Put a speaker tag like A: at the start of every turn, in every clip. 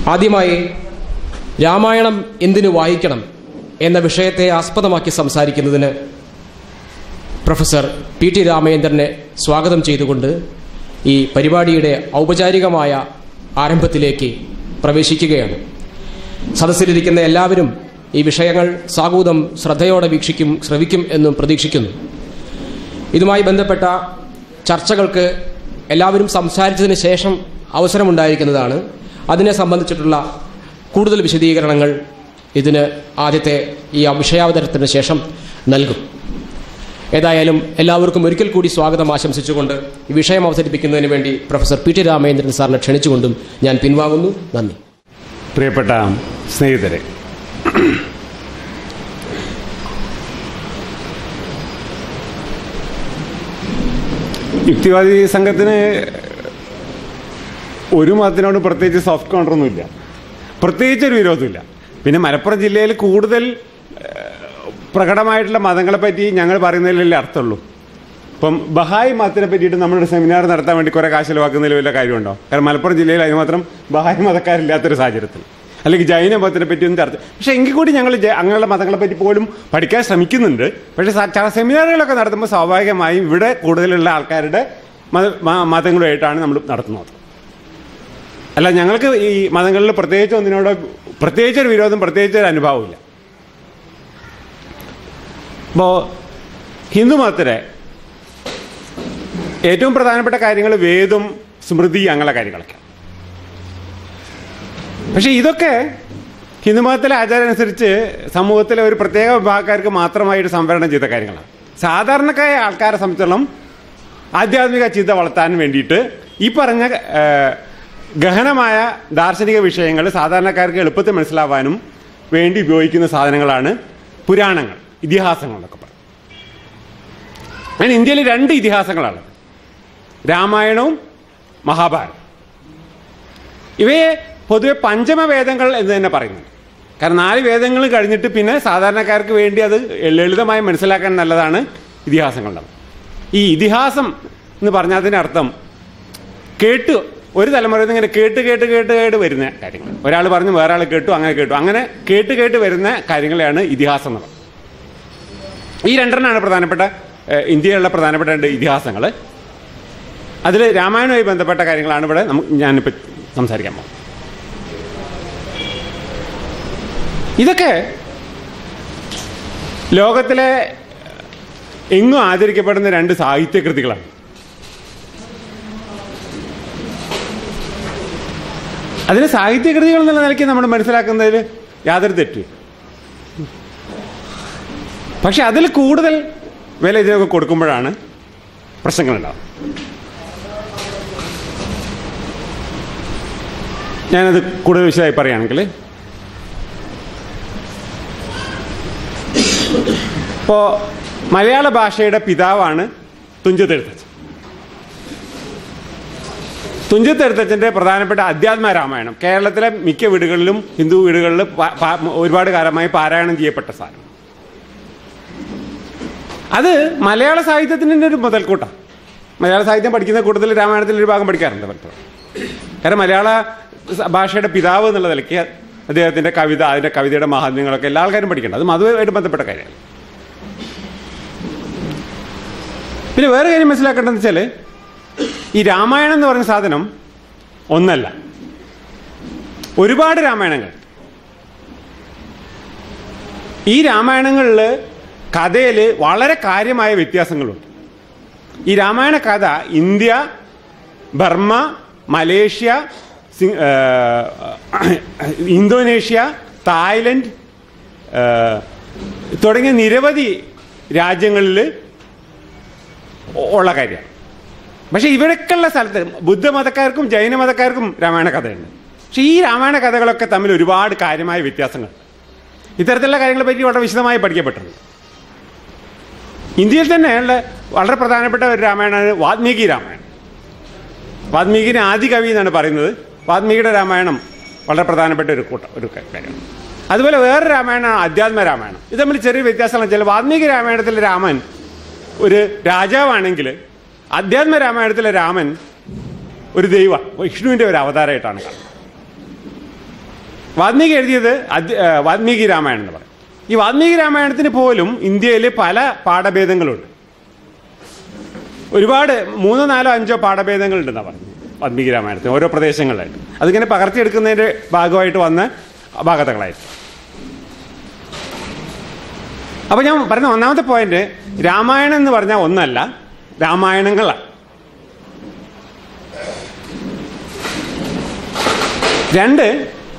A: ആദ്യമായി രാമായണം എന്തിനു വായിക്കണം എന്ന വിഷയത്തെ ആസ്പദമാക്കി സംസാരിക്കുന്നതിന് പ്രൊഫസർ പി ടി രാമചന്ദ്രനെ സ്വാഗതം ചെയ്തുകൊണ്ട് ഈ പരിപാടിയുടെ ഔപചാരികമായ ആരംഭത്തിലേക്ക് പ്രവേശിക്കുകയാണ് സദസ്സിലിരിക്കുന്ന എല്ലാവരും ഈ വിഷയങ്ങൾ സാഗൂതം ശ്രദ്ധയോടെ വീക്ഷിക്കും ശ്രവിക്കും എന്നും പ്രതീക്ഷിക്കുന്നു ഇതുമായി ബന്ധപ്പെട്ട ചർച്ചകൾക്ക് എല്ലാവരും സംസാരിച്ചതിന് ശേഷം അവസരമുണ്ടായിരിക്കുന്നതാണ് അതിനെ സംബന്ധിച്ചിട്ടുള്ള കൂടുതൽ വിശദീകരണങ്ങൾ ഇതിന് ആദ്യത്തെ ഈ വിഷയാവതരണത്തിന് ശേഷം നൽകും ഏതായാലും എല്ലാവർക്കും ഒരിക്കൽ കൂടി സ്വാഗതം ആശംസിച്ചുകൊണ്ട് ഈ വിഷയം അവതരിപ്പിക്കുന്നതിന് വേണ്ടി പ്രൊഫസർ പി ടി രാമചന്ദ്രൻ സാറിനെ ക്ഷണിച്ചുകൊണ്ടും ഞാൻ പിൻവാങ്ങുന്നു നന്ദി
B: പ്രിയപ്പെട്ട സ്നേഹിതരെ യുക്തിവാദി സംഘത്തിന് ഒരു മതത്തിനോട് പ്രത്യേകിച്ച് സോഫ്റ്റ് കോൺട്രൊന്നുമില്ല പ്രത്യേകിച്ച് ഒരു വിരോധമില്ല പിന്നെ മലപ്പുറം ജില്ലയിൽ കൂടുതൽ ഏഹ്, പ്രകടമായിട്ടുള്ള മതങ്ങളെ പറ്റി ഞങ്ങൾ പറയുന്നതിലല്ലേ അർത്ഥമുള്ളൂ ഇപ്പം ബഹായി മതത്തിനെ പറ്റിയിട്ട് നമ്മളൊരു സെമിനാർ നടത്താൻ വേണ്ടി കുറേ കാശ് ചിലവാക്കുന്നതിൽ വല്ല കാര്യമുണ്ടോ കാരണം മലപ്പുറം ജില്ലയിൽ അതിനുമാത്രം ബഹായി മതക്കാരില്ലാത്തൊരു സാഹചര്യത്തിൽ അല്ലെങ്കിൽ ജൈന മതത്തിനെ പറ്റി ഒന്നും ചർച്ച പക്ഷേ എങ്കിൽ കൂടി ഞങ്ങൾ ജ- അങ്ങനെയുള്ള മതങ്ങളെ പറ്റി പോലും പഠിക്കാൻ ശ്രമിക്കുന്നുണ്ട് പക്ഷേ സ- ചില സെമിനാറുകളൊക്കെ നടത്തുമ്പോൾ സ്വാഭാവികമായും ഇവിടെ കൂടുതലുള്ള ആൾക്കാരുടെ മത മ- മതങ്ങളുമായിട്ടാണ് നമ്മൾ നടത്തുന്നത് അല്ല ഞങ്ങൾക്ക് ഈ മതങ്ങളിൽ പ്രത്യേകിച്ച് ഒന്നിനോട് പ്രത്യേകിച്ച് ഒരു വിരോധം പ്രത്യേകിച്ച് ഒരു അനുഭവമില്ല ഇപ്പോൾ ഹിന്ദു മതത്തിലെ ഏറ്റവും പ്രധാനപ്പെട്ട കാര്യങ്ങൾ വേദം സ്മൃതി അങ്ങനെയുള്ള കാര്യങ്ങളൊക്കെ പക്ഷെ ഇതൊക്കെ ഹിന്ദുമതത്തിലെ ആചാരം അനുസരിച്ച് സമൂഹത്തിലെ ഒരു പ്രത്യേക വിഭാഗക്കാർക്ക് മാത്രമായിട്ട് സംവരണം ചെയ്ത കാര്യങ്ങളാണ് സാധാരണക്കായ ആൾക്കാരെ സംബന്ധിച്ചിടത്തോളം ആധ്യാത്മിക ചിന്ത വളർത്താൻ വേണ്ടിയിട്ട് ഈ പറഞ്ഞ ആ, ഗഹനമായ ദാർശനിക വിഷയങ്ങൾ സാധാരണക്കാർക്ക് എളുപ്പത്തിൽ മനസ്സിലാവാനും വേണ്ടി ഉപയോഗിക്കുന്ന സാധനങ്ങളാണ് പുരാണങ്ങൾ ഇതിഹാസങ്ങൾ എന്നൊക്കെ പറയും അങ്ങനെ ഇന്ത്യയിൽ രണ്ട് ഇതിഹാസങ്ങളാണ് രാമായണവും മഹാഭാരതം ഇവയെ പൊതുവെ പഞ്ചമവേദങ്ങൾ എന്ന് തന്നെ പറയുന്നുണ്ട് കാരണം നാല് വേദങ്ങൾ കഴിഞ്ഞിട്ട് പിന്നെ സാധാരണക്കാർക്ക് വേണ്ടി അത് ലളിതമായി മനസ്സിലാക്കാൻ നല്ലതാണ് ഇതിഹാസങ്ങളുണ്ടാവും ഈ ഇതിഹാസം എന്ന് പറഞ്ഞാൽ അതിൻ്റെ അർത്ഥം കേട്ട് ഒരു തലമുറയിൽ നിന്ന് ഇങ്ങനെ കേട്ട് കേട്ട് കേട്ട് കേട്ട് വരുന്ന കാര്യങ്ങൾ ഒരാൾ പറഞ്ഞു വേറെ ആൾ കേട്ടു അങ്ങനെ കേട്ടു അങ്ങനെ കേട്ട് കേട്ട് വരുന്ന കാര്യങ്ങളെയാണ് ഇതിഹാസം എന്ന് പറയുന്നത് ഈ രണ്ടെണ്ണമാണ് പ്രധാനപ്പെട്ട ഏഹ്, ഇന്ത്യയിലുള്ള പ്രധാനപ്പെട്ട രണ്ട് ഇതിഹാസങ്ങൾ അതിൽ രാമായണവുമായി ബന്ധപ്പെട്ട കാര്യങ്ങളാണ് ഇവിടെ നമുക്ക് ഞാനിപ്പോൾ സംസാരിക്കാൻ പോകുന്നത് ഇതൊക്കെ ലോകത്തിലെ എങ്ങും ആദരിക്കപ്പെടുന്ന രണ്ട് സാഹിത്യകൃതികളാണ് അതിന് സാഹിത്യകൃതികൾ എന്നുള്ള നിലയ്ക്ക് നമ്മൾ മനസ്സിലാക്കുന്നതിൽ യാതൊരു തെറ്റും പക്ഷെ അതിൽ കൂടുതൽ വില ഇതിനൊക്കെ കൊടുക്കുമ്പോഴാണ് പ്രശ്നങ്ങളുണ്ടാവുന്നത് ഞാനത് കൂടുതൽ വിശദമായി പറയുകയാണെങ്കിൽ ഇപ്പോൾ മലയാള ഭാഷയുടെ പിതാവാണ് തുഞ്ചത്തെഴുത്തച്ഛൻ തുഞ്ചത്തെഴുത്തച്ഛൻ്റെ പ്രധാനപ്പെട്ട അധ്യാത്മ രാമായണം കേരളത്തിലെ മിക്ക വീടുകളിലും ഹിന്ദു വീടുകളിൽ പ- പ- ഒരുപാട് കാലമായി പാരായണം ചെയ്യപ്പെട്ട സാധനം അത് മലയാള സാഹിത്യത്തിൻ്റെ ഒരു മുതൽക്കൂട്ടാണ് മലയാള സാഹിത്യം പഠിക്കുന്ന കൂട്ടത്തിൽ രാമായണത്തിൽ ഒരു ഭാഗം പഠിക്കാറുണ്ട് പലപ്പോഴും കാരണം മലയാള സ- ഭാഷയുടെ പിതാവ് എന്നുള്ള നിലയ്ക്ക് അദ്ദേഹത്തിൻ്റെ കവിത അതിൻ്റെ കവിതയുടെ മഹാത്മ്യങ്ങളൊക്കെ എല്ലാ ആൾക്കാരും പഠിക്കേണ്ടത് അത് മതവുമായിട്ട് ബന്ധപ്പെട്ട കാര്യമാണ് പിന്നെ വേറെ കാര്യം മനസ്സിലാക്കേണ്ടതെന്ന് വെച്ചാൽ ഈ രാമായണം എന്ന് പറയുന്ന സാധനം ഒന്നല്ല ഒരുപാട് രാമായണങ്ങൾ ഈ രാമായണങ്ങളിൽ കഥയിൽ വളരെ കാര്യമായ വ്യത്യാസങ്ങളുണ്ട് ഈ രാമായണ കഥ ഇന്ത്യ ബർമ്മ മലേഷ്യ സിംഗ്- ഏഹ്, ഇന്തോനേഷ്യ തായ്ലൻഡ് ഏഹ്, തുടങ്ങിയ നിരവധി രാജ്യങ്ങളിൽ ഉള്ള കാര്യമാണ് പക്ഷേ ഇവിടേക്കുള്ള സ്ഥലത്ത് ബുദ്ധമതക്കാർക്കും ജൈനമതക്കാർക്കും രാമായണ കഥയുണ്ട് പക്ഷേ ഈ രാമായണ കഥകളൊക്കെ തമ്മിൽ ഒരുപാട് കാര്യമായ വ്യത്യാസങ്ങളുണ്ട് ഇത്തരത്തിലുള്ള കാര്യങ്ങളെ പറ്റി വളരെ വിശദമായി പഠിക്കപ്പെട്ടിട്ടുണ്ട് ഇന്ത്യയിൽ തന്നെയുള്ള വളരെ പ്രധാനപ്പെട്ട ഒരു രാമായണമാണ് വാൽമീകി രാമായണം വാൽമീകിനെ ആദി കവി എന്നാണ് പറയുന്നത് വാൽമീകിയുടെ രാമായണം വളരെ പ്രധാനപ്പെട്ട ഒരു കൂട്ടം ഒരു ക- കാര്യമാണ് അതുപോലെ വേറെ രാമായണമാണ് അധ്യാത്മ രാമായണം ഇത് തമ്മിൽ ചെറിയ വ്യത്യാസങ്ങൾ വെച്ചാൽ വാൽമീകി രാമായണത്തിലെ രാമൻ ഒരു രാജാവാണെങ്കിൽ അധ്യാത്മ രാമായണത്തിലെ രാമൻ ഒരു ദൈവ വിഷ്ണുവിൻ്റെ ഒരു അവതാരമായിട്ടാണ് കാണുന്നത് വാൽമീകി എഴുതിയത് അദ്യ- ഏ, വാൽമീകി രാമായണം എന്ന് പറയും ഈ വാൽമീകി രാമായണത്തിന് പോലും ഇന്ത്യയിൽ പല പാഠഭേദങ്ങളുണ്ട് ഒരുപാട് മൂന്നോ നാലോ അഞ്ചോ പാഠഭേദങ്ങളുണ്ടെന്നാണ് പറഞ്ഞു വാൽമീകി രാമായണത്തിന് ഓരോ പ്രദേശങ്ങളിലായിട്ട് അതിങ്ങനെ പകർത്തിയെടുക്കുന്നതിന്റെ ഭാഗമായിട്ട് വന്ന ഭാഗതകളായിട്ട് അപ്പൊ ഞാൻ പറഞ്ഞ ഒന്നാമത്തെ പോയിന്റ് രാമായണം എന്ന് പറഞ്ഞാൽ ഒന്നല്ല രാമായണങ്ങളാണ് രണ്ട്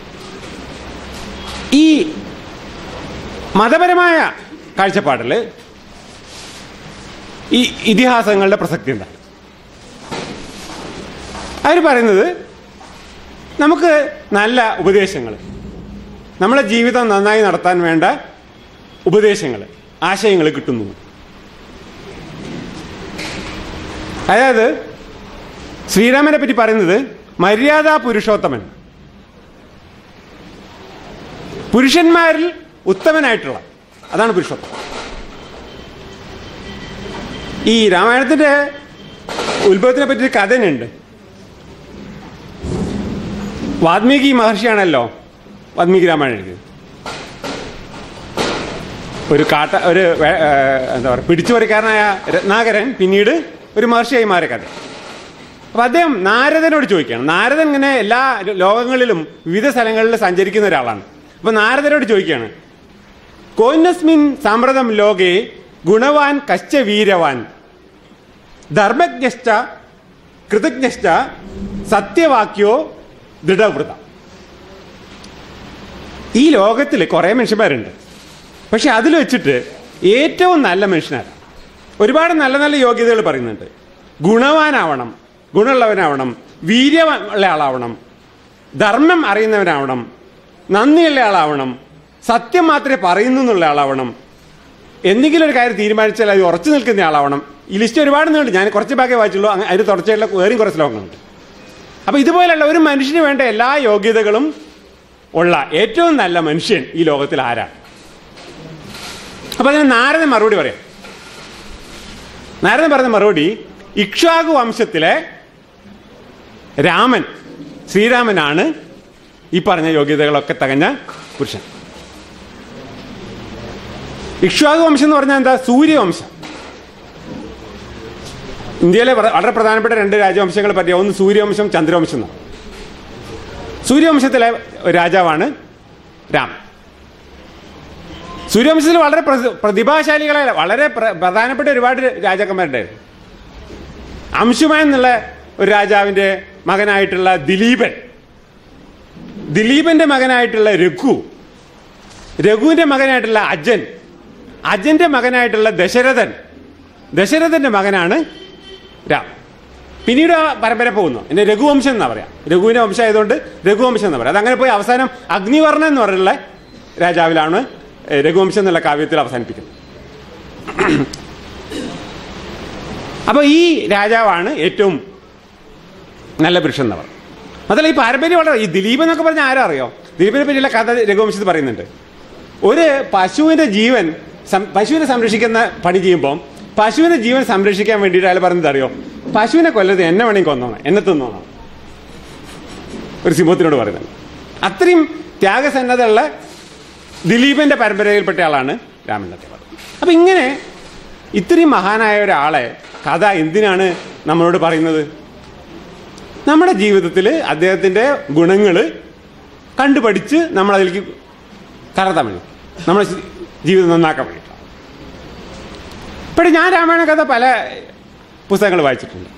B: ഈ മതപരമായ കാഴ്ചപ്പാടിൽ ഈ ഇതിഹാസങ്ങളുടെ പ്രസക്തി എന്താണ് അവർ പറയുന്നത് നമുക്ക് നല്ല ഉപദേശങ്ങൾ നമ്മളെ ജീവിതം നന്നായി നടത്താൻ വേണ്ട ഉപദേശങ്ങൾ ആശയങ്ങൾ കിട്ടുന്നു അതായത് ശ്രീരാമനെ പറ്റി പറയുന്നത് മര്യാദാ പുരുഷോത്തമൻ പുരുഷന്മാരിൽ ഉത്തമനായിട്ടുള്ള അതാണ് പുരുഷോത്തമൻ ഈ രാമായണത്തിന്റെ ഉത്ഭവത്തിനെ പറ്റി ഒരു കഥനുണ്ട് വാൽമീകി മഹർഷിയാണല്ലോ വാൽമീകി രാമായണം എഴുതിയത് ഒരു കാട്ട ഒരു വേ- ഏ, എന്താ പറയുക പിടിച്ചുപറിക്കാരനായ രത്നാകരൻ പിന്നീട് ഒരു മഹർഷിയായി മാറിയ കഥ അപ്പൊ അദ്ദേഹം നാരദനോട് ചോദിക്കുകയാണ് നാരദൻ ഇങ്ങനെ എല്ലാ ലോകങ്ങളിലും വിവിധ സ്ഥലങ്ങളിൽ സഞ്ചരിക്കുന്ന ഒരാളാണ് അപ്പൊ നാരദനോട് ചോദിക്കുകയാണ് കോന്നസ്മിൻ സാമ്പ്രതം ലോകേ ഗുണവാൻ കശ്ച വീരവാൻ ധർമ്മജ്ഞശ്ച കൃതജ്ഞശ്ച സത്യവാക്യോ ദൃഢവൃത ഈ ലോകത്തിൽ കുറേ മനുഷ്യന്മാരുണ്ട് പക്ഷെ അതിൽ വെച്ചിട്ട് ഏറ്റവും നല്ല മനുഷ്യനാണ് ഒരുപാട് നല്ല നല്ല യോഗ്യതകൾ പറയുന്നുണ്ട് ഗുണവാനാവണം ഗുണമുള്ളവനാവണം വീര്യമുള്ള ആളാവണം ധർമ്മം അറിയുന്നവനാവണം നന്ദിയുള്ള ആളാവണം സത്യം മാത്രമേ പറയുന്നു എന്നുള്ള ആളാവണം എന്തെങ്കിലും ഒരു കാര്യം തീരുമാനിച്ചാൽ അത് ഉറച്ചു നിൽക്കുന്ന ആളാവണം ഈ ലിസ്റ്റ് ഒരുപാട് നീണ്ട് ഞാൻ കുറച്ച് ഭാഗമേ വായിച്ചുള്ളൂ അങ്ങ് അതിന് തുടർച്ചയുള്ള വേറെയും കുറച്ച് ശ്ലോകങ്ങളുണ്ട് അപ്പൊ ഇതുപോലുള്ള ഒരു മനുഷ്യന് വേണ്ട എല്ലാ യോഗ്യതകളും ഉള്ള ഏറ്റവും നല്ല മനുഷ്യൻ ഈ ലോകത്തിൽ ആരാണ് അപ്പൊ അതിന് നാരദൻ മറുപടി പറയാം നാരദൻ പറഞ്ഞ മറുപടി ഇക്ഷ്വാകു വംശത്തിലെ രാമൻ ശ്രീരാമനാണ് ഈ പറഞ്ഞ യോഗ്യതകളൊക്കെ തികഞ്ഞ പുരുഷൻ ഇക്ഷ്വാകു വംശം എന്ന് പറഞ്ഞാൽ എന്താ സൂര്യവംശം ഇന്ത്യയിലെ പ്ര- വളരെ പ്രധാനപ്പെട്ട രണ്ട് രാജവംശങ്ങളെ പറ്റിയ ഒന്ന് സൂര്യവംശം ചന്ദ്രവംശം എന്നാണ് സൂര്യവംശത്തിലെ ഒരു രാജാവാണ് രാമൻ സൂര്യവംശത്തിൽ വളരെ പ്രസി- പ്രതിഭാശാലികളായ വളരെ പ്ര- പ്രധാനപ്പെട്ട ഒരുപാട് രാജാക്കന്മാരുണ്ടായിരുന്നു അംശുമാൻ എന്നുള്ള ഒരു രാജാവിന്റെ മകനായിട്ടുള്ള ദിലീപൻ ദിലീപന്റെ മകനായിട്ടുള്ള രഘു രഘുവിന്റെ മകനായിട്ടുള്ള അജൻ അജന്റെ മകനായിട്ടുള്ള ദശരഥൻ ദശരഥന്റെ മകനാണ് രാം പിന്നീട് ആ പരമ്പര പോകുന്നു എന്നെ രഘുവംശം എന്നാ പറയാം രഘുവിന്റെ വംശം ആയതുകൊണ്ട് രഘുവംശം എന്ന് പറയാം അതങ്ങനെ പോയി അവസാനം അഗ്നിവർണ്ണൻ എന്ന് പറഞ്ഞുള്ള രാജാവിലാണ് ഏ, രഘുവംശം എന്നുള്ള കാവ്യത്തിൽ അവസാനിപ്പിക്കുന്നത് അപ്പൊ ഈ രാജാവാണ് ഏറ്റവും നല്ല പുരുഷൻ എന്ന് പറയുന്നത് അതല്ല ഈ പാരമ്പര്യം വളരെ ഈ ദിലീപ് എന്നൊക്കെ പറഞ്ഞാൽ ആരാ അറിയോ ദിലീപിനെ പറ്റിയുള്ള കഥ രഘുവംശത്തിൽ പറയുന്നുണ്ട് ഒരു പശുവിന്റെ ജീവൻ സം- പശുവിനെ സംരക്ഷിക്കുന്ന പണി ചെയ്യുമ്പോൾ പശുവിന്റെ ജീവൻ സംരക്ഷിക്കാൻ വേണ്ടിയിട്ട് അയാൾ പറഞ്ഞത് അറിയോ പശുവിനെ കൊല്ലത് എന്നെ വേണമെങ്കിൽ കൊന്നോണം എന്നെ തിന്നോണം ഒരു സിംഹത്തിനോട് പറയുന്നത് അത്രയും ത്യാഗസന്നദ്ധയുള്ള ദിലീപിന്റെ പരമ്പരയിൽപ്പെട്ട ആളാണ് രാമൻ നട്ടേവർ അപ്പൊ ഇങ്ങനെ ഇത്രയും മഹാനായ ഒരാളെ കഥ എന്തിനാണ് നമ്മളോട് പറയുന്നത് നമ്മുടെ ജീവിതത്തിൽ അദ്ദേഹത്തിന്റെ ഗുണങ്ങൾ കണ്ടുപഠിച്ച് നമ്മൾ അതിലേക്ക് കലർത്താൻ വേണ്ടി നമ്മുടെ ജി- ജീവിതം നന്നാക്കാൻ വേണ്ടിയിട്ടാണ് ഇപ്പോഴും ഞാൻ രാമായണ കഥ പല പുസ്തകങ്ങൾ വായിച്ചിട്ടുണ്ട്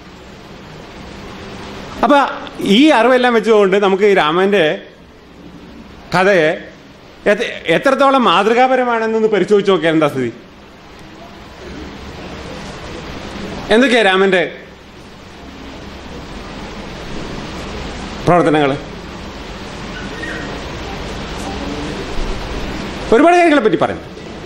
B: അപ്പൊ ഈ അറിവെല്ലാം വെച്ചുകൊണ്ട് നമുക്ക് ഈ രാമന്റെ കഥയെ എത്ര- എത്രത്തോളം മാതൃകാപരമാണെന്നൊന്ന് പരിശോധിച്ച് നോക്കിയാൽ എന്താ സ്ഥിതി എന്തൊക്കെയാ രാമന്റെ പ്രവർത്തനങ്ങൾ ഒരുപാട് കാര്യങ്ങളെ പറ്റി പറയും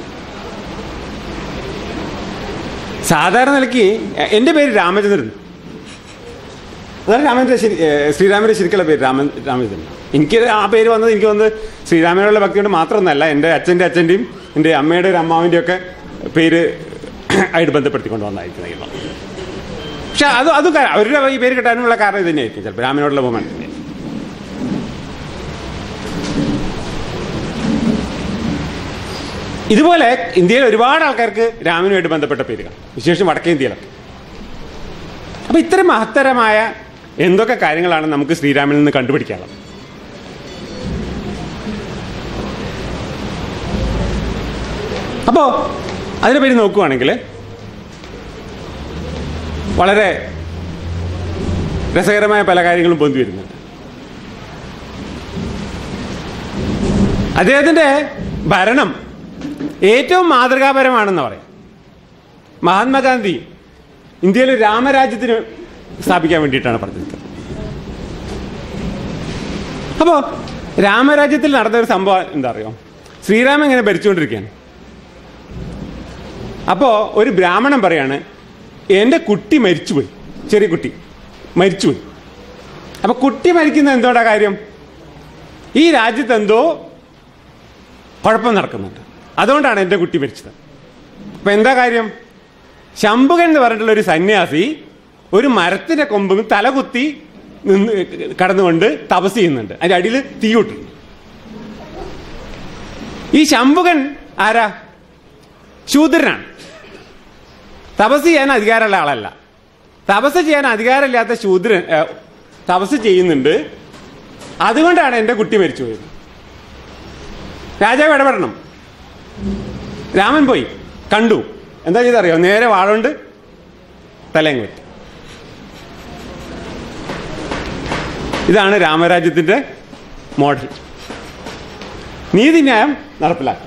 B: സാധാരണ നിലയ്ക്ക് എ- എൻ്റെ പേര് രാമചന്ദ്രൻ അതാണ് രാമന്റെ ശരി ഏ, ശ്രീരാമന്റെ ശരിക്കുള്ള പേര് രാമൻ രാമചന്ദ്രൻ എനിക്ക് ആ പേര് വന്നത് എനിക്ക് വന്നത് ശ്രീരാമനോടുള്ള ഭക്തി കൊണ്ട് മാത്രമൊന്നല്ല എൻ്റെ അച്ഛൻ്റെ അച്ഛൻ്റെയും എൻ്റെ അമ്മയുടെ ഒരു അമ്മാവിൻ്റെയും ഒക്കെ പേര് ആയിട്ട് ബന്ധപ്പെടുത്തിക്കൊണ്ട് വന്നായിരിക്കും പക്ഷെ അത് അത് കാ- അവരുടെ ഈ പേര് കിട്ടാനുള്ള കാരണം ഇത് തന്നെയായിരിക്കും ചിലപ്പോൾ രാമനോടുള്ള ബഹുമാനം തന്നെ ഇതുപോലെ ഇന്ത്യയിൽ ഒരുപാട് ആൾക്കാർക്ക് രാമനുമായിട്ട് ബന്ധപ്പെട്ട പേരുകൾ വിശേഷം വടക്കേ ഇന്ത്യയിലൊക്കെ അപ്പൊ ഇത്തരം മഹത്തരമായ എന്തൊക്കെ കാര്യങ്ങളാണ് നമുക്ക് ശ്രീരാമിൽ നിന്ന് കണ്ടുപിടിക്കാനുള്ളത് അപ്പോ അതിനെപ്പറ്റി നോക്കുവാണെങ്കിൽ വളരെ രസകരമായ പല കാര്യങ്ങളും പൊന്തി വരുന്നുണ്ട് അദ്ദേഹത്തിന്റെ ഭരണം ഏറ്റവും മാതൃകാപരമാണെന്ന് പറയാം മഹാത്മാഗാന്ധി ഇന്ത്യയിൽ ഒരു രാമരാജ്യത്തിന് സ്ഥാപിക്കാൻ വേണ്ടിയിട്ടാണ് പറഞ്ഞത് അപ്പോൾ രാമരാജ്യത്തിൽ നടന്ന ഒരു സംഭവം എന്താ അറിയോ ശ്രീരാമൻ ഇങ്ങനെ ഭരിച്ചുകൊണ്ടിരിക്കുകയാണ് അപ്പോൾ ഒരു ബ്രാഹ്മണൻ പറയാണ് എൻ്റെ കുട്ടി മരിച്ചുപോയി ചെറിയ കുട്ടി മരിച്ചുപോയി അപ്പോൾ കുട്ടി മരിക്കുന്ന എന്തോടാ കാര്യം ഈ രാജ്യത്ത് എന്തോ കുഴപ്പം നടക്കുന്നുണ്ട് അതുകൊണ്ടാണ് എൻ്റെ കുട്ടി മരിച്ചത് അപ്പം എന്താ കാര്യം ശംഭുകൻ എന്ന് പറഞ്ഞിട്ടുള്ള ഒരു സന്യാസി ഒരു മരത്തിന്റെ കൊമ്പും തലകുത്തി നിന്ന് കടന്നുകൊണ്ട് തപസ് ചെയ്യുന്നുണ്ട് അതിന്റെ അടിയിൽ തീയൂട്ടുണ്ട് ഈ ശംഭുകൻ ആരാ ശൂദ്രനാണ് തപസ് ചെയ്യാൻ അധികാരമുള്ള ആളല്ല തപസ് ചെയ്യാൻ അധികാരമില്ലാത്ത ശൂദ്രൻ ഏ, തപസ് ചെയ്യുന്നുണ്ട് അതുകൊണ്ടാണ് എൻ്റെ കുട്ടി മരിച്ചു പോയത് രാജാവ് ഇടപെടണം രാമൻ പോയി കണ്ടു എന്താ ചെയ്തറിയോ നേരെ വാളുകൊണ്ട് തലയും വെട്ടി ഇതാണ് രാമരാജ്യത്തിന്റെ മോഡൽ നീതിന്യായം നടപ്പിലാക്കി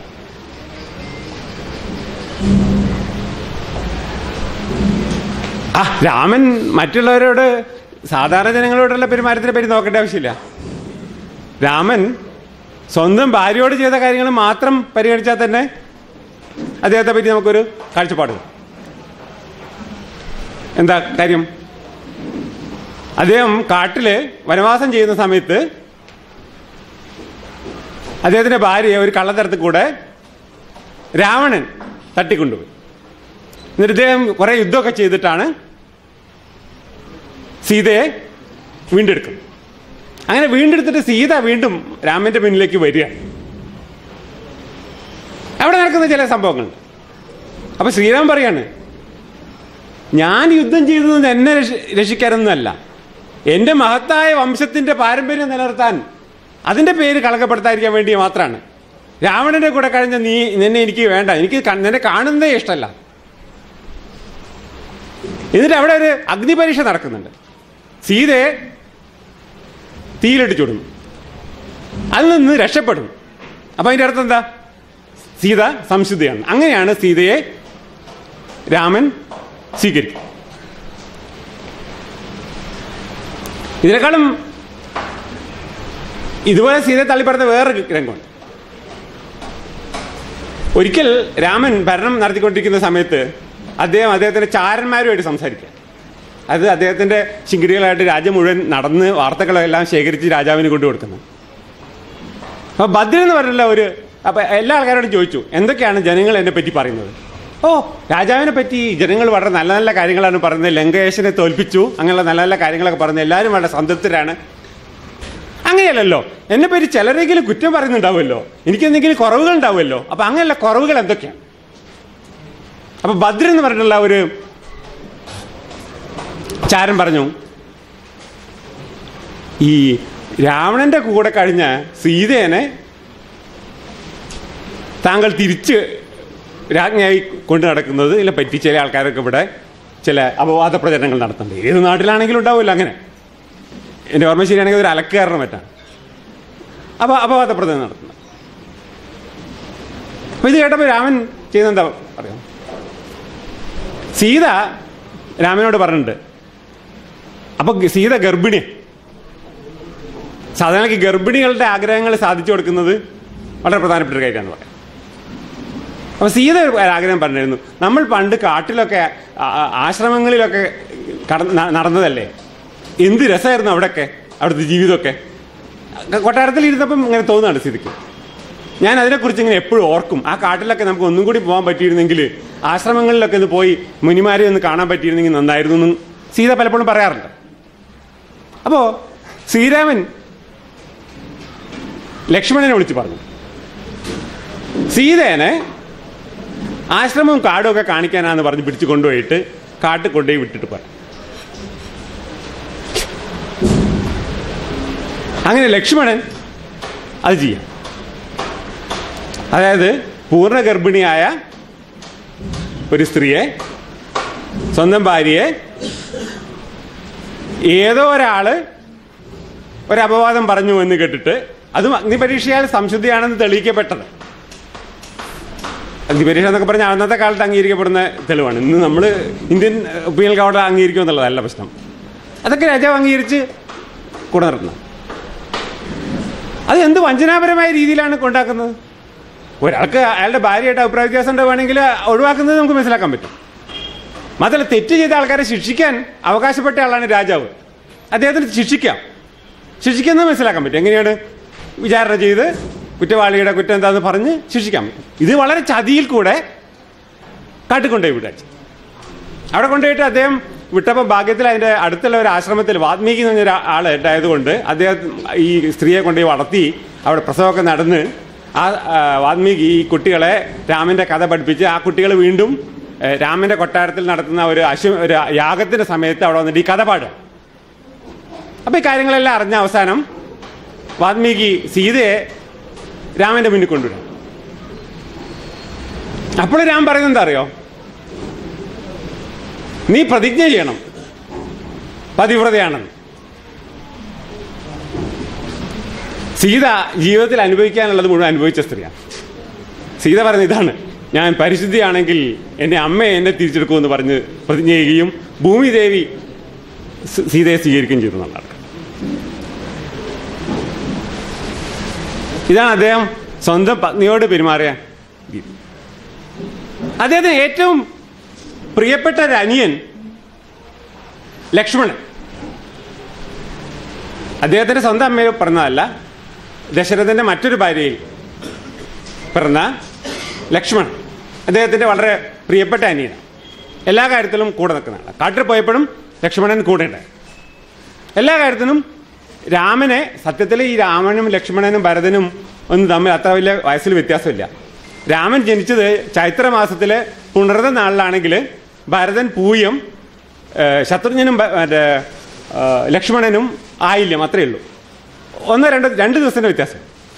B: ആ രാമൻ മറ്റുള്ളവരോട് സാധാരണ ജനങ്ങളോടുള്ള പെരുമാറ്റത്തിനെ പറ്റി നോക്കേണ്ട ആവശ്യമില്ല രാമൻ സ്വന്തം ഭാര്യയോട് ചെയ്ത കാര്യങ്ങൾ മാത്രം പരിഗണിച്ചാൽ തന്നെ അദ്ദേഹത്തെ പറ്റി നമുക്കൊരു കാഴ്ചപ്പാട് കിട്ടും. എന്താ കാര്യം അദ്ദേഹം കാട്ടില് വനവാസം ചെയ്യുന്ന സമയത്ത് അദ്ദേഹത്തിന്റെ ഭാര്യയെ ഒരു കള്ളത്തരത്തിൽ കൂടെ രാവണൻ തട്ടിക്കൊണ്ടുപോയി എന്നിട്ട് ഇദ്ദേഹം കുറെ യുദ്ധമൊക്കെ ചെയ്തിട്ടാണ് സീതയെ വീണ്ടെടുക്കുന്നത് അങ്ങനെ വീണ്ടെടുത്തിട്ട് സീത വീണ്ടും രാമന്റെ മുന്നിലേക്ക് വരിക അവിടെ നടക്കുന്ന ചില സംഭവങ്ങളുണ്ട് അപ്പൊ ശ്രീരാം പറയാണ് ഞാൻ യുദ്ധം ചെയ്തത് എന്നെ രക്ഷ- രക്ഷിക്കാനൊന്നുമല്ല എന്റെ മഹത്തായ വംശത്തിന്റെ പാരമ്പര്യം നിലനിർത്താൻ അതിന്റെ പേര് കളങ്കപ്പെടുത്താതിരിക്കാൻ വേണ്ടി മാത്രമാണ് രാവണന്റെ കൂടെ കഴിഞ്ഞ നീ നിന്നെ എനിക്ക് വേണ്ട എനിക്ക് ക- നിന്നെ കാണുന്നതേ ഇഷ്ടമല്ല എന്നിട്ട് അവിടെ ഒരു അഗ്നിപരീക്ഷ നടക്കുന്നുണ്ട് സീതയെ തീയിലിട്ട് ചുടുന്നു അതിൽ നിന്ന് രക്ഷപ്പെടും അപ്പൊ അതിന്റെ അർത്ഥം എന്താ സീത സംശുദ്ധയാണ് അങ്ങനെയാണ് സീതയെ രാമൻ സ്വീകരിക്കും ഇതിനേക്കാളും ഇതുപോലെ സീതയെ തള്ളിപ്പറഞ്ഞ വേറൊരു രംഗമുണ്ട് ഒരിക്കൽ രാമൻ ഭരണം നടത്തിക്കൊണ്ടിരിക്കുന്ന സമയത്ത് അദ്ദേഹം അദ്ദേഹത്തിന്റെ ചാരന്മാരുമായിട്ട് സംസാരിക്കുക അത് അദ്ദേഹത്തിന്റെ ശിങ്കിടികളായിട്ട് രാജ്യം മുഴുവൻ നടന്ന് വാർത്തകളെല്ലാം ശേഖരിച്ച് രാജാവിന് കൊണ്ടു കൊടുക്കുന്നു അപ്പൊ ഭദ്രൻ എന്ന് പറഞ്ഞില്ല ഒരു അപ്പൊ എല്ലാ ആൾക്കാരോടും ചോദിച്ചു എന്തൊക്കെയാണ് ജനങ്ങൾ എന്നെ പറ്റി പറയുന്നത് ഓ രാജാവിനെ പറ്റി ജനങ്ങൾ വളരെ നല്ല നല്ല കാര്യങ്ങളാണ് പറയുന്നത് ലങ്കേശനെ തോൽപ്പിച്ചു അങ്ങനെയുള്ള നല്ല നല്ല കാര്യങ്ങളൊക്കെ പറയുന്നത് എല്ലാവരും വളരെ സംതൃപ്തരാണ് അങ്ങനെയല്ലല്ലോ എന്നെ പറ്റി ചിലരെങ്കിലും കുറ്റം പറയുന്നുണ്ടാവുമല്ലോ എനിക്ക് എന്തെങ്കിലും കുറവുകൾ ഉണ്ടാവുമല്ലോ അപ്പൊ അങ്ങനെയുള്ള കുറവുകൾ എന്തൊക്കെയാണ് അപ്പൊ ഭദ്രൻ എന്ന് പറഞ്ഞിട്ടുള്ള ഒരു ചാരൻ പറഞ്ഞു ഈ രാവണന്റെ കൂടെ കഴിഞ്ഞ സീതേനെ താങ്കൾ തിരിച്ച് രാജ്ഞിയായി കൊണ്ടു നടക്കുന്നത് ഇതിനെ പറ്റി ചില ആൾക്കാരൊക്കെ ഇവിടെ ചില അപവാദ പ്രചരണങ്ങൾ നടത്തുന്നുണ്ട് ഏത് നാട്ടിലാണെങ്കിലും ഉണ്ടാവുമല്ലോ അങ്ങനെ എൻ്റെ ഓർമ്മ ശരിയാണെങ്കിൽ ഒരു അലക്കുകാരണം പറ്റാണ് അപ്പോൾ അപവാദ പ്രചരണം നടത്തുന്നത് അപ്പൊ ഇത് കേട്ടപ്പോൾ രാമൻ ചെയ്യുന്നെന്താ പറയാം സീത രാമനോട് പറഞ്ഞിട്ടുണ്ട് അപ്പൊ സീത ഗർഭിണി സാധാരണ ഗർഭിണികളുടെ ആഗ്രഹങ്ങൾ സാധിച്ചു കൊടുക്കുന്നത് വളരെ പ്രധാനപ്പെട്ട ഒരു കാര്യമാണെന്ന് പറയാം അപ്പൊ സീത ഒരു ആഗ്രഹം പറഞ്ഞിരുന്നു നമ്മൾ പണ്ട് കാട്ടിലൊക്കെ ആ- ആ- ആശ്രമങ്ങളിലൊക്കെ കട- ന- നടന്നതല്ലേ എന്ത് രസമായിരുന്നു അവിടെയൊക്കെ അവിടുത്തെ ജീവിതമൊക്കെ കൊട്ടാരത്തിൽ ഇരുന്നപ്പം ഇങ്ങനെ തോന്നുന്നുണ്ട് സീതയ്ക്ക് ഞാൻ അതിനെക്കുറിച്ച് ഇങ്ങനെ എപ്പോഴും ഓർക്കും ആ കാട്ടിലൊക്കെ നമുക്ക് ഒന്നും കൂടി പോകാൻ പറ്റിയിരുന്നെങ്കിൽ ആശ്രമങ്ങളിലൊക്കെ ഒന്ന് പോയി മുനിമാരെ ഒന്ന് കാണാൻ പറ്റിയിരുന്നെങ്കിൽ നന്നായിരുന്നു എന്നും സീത പലപ്പോഴും പറയാറുണ്ട് അപ്പോ ശ്രീരാമൻ ലക്ഷ്മണനെ വിളിച്ച് പറഞ്ഞു സീതേനെ ആശ്രമവും കാടും ഒക്കെ കാണിക്കാനാന്ന് പറഞ്ഞ് പിടിച്ചു കൊണ്ടുപോയിട്ട് കാട്ടിൽ കൊണ്ടുപോയി വിട്ടിട്ട് പോരാ അങ്ങനെ ലക്ഷ്മണൻ അത് ചെയ്യാം അതായത് പൂർണ്ണ ഗർഭിണിയായ ഒരു സ്ത്രീയെ സ്വന്തം ഭാര്യയെ ഏതോ ഒരാള് ഒരു അപവാദം പറഞ്ഞു എന്ന് കേട്ടിട്ട് അതും അഗ്നിപരീക്ഷയാൽ സംശുദ്ധിയാണെന്ന് തെളിയിക്കപ്പെട്ടത് അഗ്നിപരീക്ഷ എന്നൊക്കെ പറഞ്ഞാൽ അന്നത്തെ കാലത്ത് അംഗീകരിക്കപ്പെടുന്ന തെളിവാണ് ഇന്ന് നമ്മൾ ഇന്ത്യൻ പീനൽ കോടതി അംഗീകരിക്കും എന്നുള്ളതല്ല പ്രശ്നം അതൊക്കെ രാജാവ് അംഗീകരിച്ച് കൂടെ നിർത്തണം അത് എന്ത് വഞ്ചനാപരമായ രീതിയിലാണ് കൊണ്ടാക്കുന്നത് ഒരാൾക്ക് അയാളുടെ ഭാര്യയായിട്ട് അഭിപ്രായ വ്യത്യാസം ഉണ്ടാവുകയാണെങ്കിൽ ഒഴിവാക്കുന്നത് നമുക്ക് മനസ്സിലാക്കാൻ പറ്റും മാത്രമല്ല തെറ്റ് ചെയ്ത ആൾക്കാരെ ശിക്ഷിക്കാൻ അവകാശപ്പെട്ട ആളാണ് രാജാവ് അദ്ദേഹത്തിന് ശിക്ഷിക്കാം ശിക്ഷിക്കുന്നത് മനസ്സിലാക്കാൻ പറ്റും എങ്ങനെയാണ് വിചാരണ ചെയ്ത് കുറ്റവാളിയുടെ കുറ്റം എന്താന്ന് പറഞ്ഞ് ശിക്ഷിക്കാം ഇത് വളരെ ചതിയിൽ കൂടെ കാട്ടിക്കൊണ്ടുപോയി വിടാ അവിടെ കൊണ്ടുപോയിട്ട് അദ്ദേഹം വിട്ടപ്പോൾ ഭാഗ്യത്തിൽ അതിൻ്റെ അടുത്തുള്ള ഒരു ആശ്രമത്തിൽ വാത്മീകി എന്ന് പറഞ്ഞൊരു ആൾ ഉണ്ടായതുകൊണ്ട് അദ്ദേഹം ഈ സ്ത്രീയെ കൊണ്ടുപോയി വളർത്തി അവിടെ പ്രസവമൊക്കെ നടന്ന് ആ ആ, വാത്മീകി ഈ കുട്ടികളെ രാമന്റെ കഥ പഠിപ്പിച്ച് ആ കുട്ടികൾ വീണ്ടും ഏ, രാമന്റെ കൊട്ടാരത്തിൽ നടത്തുന്ന ഒരു അശ്വ ഒരു യാഗത്തിന്റെ സമയത്ത് അവിടെ വന്നിട്ട് ഈ കഥ പാടുക അപ്പൊ ഈ കാര്യങ്ങളെല്ലാം അറിഞ്ഞ അവസാനം വാത്മീകി സീതയെ രാമന്റെ മുന്നിൽ കൊണ്ടുവരും അപ്പോൾ രാം പറയുന്നത് എന്താ അറിയോ നീ പ്രതിജ്ഞ ചെയ്യണം പതിവ്രതയാണെന്ന് സീത ജീവിതത്തിൽ അനുഭവിക്കാനുള്ളത് മുഴുവൻ അനുഭവിച്ച സ്ത്രീയാണ് സീത പറഞ്ഞ ഇതാണ് ഞാൻ പരിശുദ്ധിയാണെങ്കിൽ എൻ്റെ അമ്മയെ എന്നെ തിരിച്ചെടുക്കുമെന്ന് പറഞ്ഞ് പ്രതിജ്ഞ ചെയ്യുകയും ഭൂമിദേവി സ- സീതയെ സ്വീകരിക്കുകയും ചെയ്തു എന്നുള്ളതാണ് ഇതാണ് അദ്ദേഹം സ്വന്തം പത്നിയോട് പെരുമാറിയ രീതി അദ്ദേഹത്തിന് ഏറ്റവും പ്രിയപ്പെട്ട ഒരു അനിയൻ ലക്ഷ്മണൻ അദ്ദേഹത്തിന്റെ സ്വന്തം അമ്മയെ പിറന്നതല്ല ദശരഥന്റെ മറ്റൊരു ഭാര്യയിൽ പിറന്ന ലക്ഷ്മണൻ അദ്ദേഹത്തിന്റെ വളരെ പ്രിയപ്പെട്ട അനിയനാണ് എല്ലാ കാര്യത്തിലും കൂടെ നിൽക്കുന്നതാണ് കാട്ടിൽ പോയപ്പോഴും ലക്ഷ്മണൻ കൂടെ ഉണ്ട് എല്ലാ കാര്യത്തിനും രാമനെ സത്യത്തിൽ ഈ രാമനും ലക്ഷ്മണനും ഭരതനും ഒന്നും തമ്മിൽ അത്ര വലിയ വയസ്സിൽ വ്യത്യാസമില്ല രാമൻ ജനിച്ചത് ചൈത്രമാസത്തിലെ പുണർത നാളിലാണെങ്കിൽ ഭരതൻ പൂയം ഏഹ്, ശത്രുഘ്നനും ഭ- മറ്റേ ഏഹ്, ലക്ഷ്മണനും ആയില്യം അത്രയേ ഉള്ളൂ ഒന്നോ രണ്ടോ രണ്ട് ദിവസത്തിന്റെ വ്യത്യാസം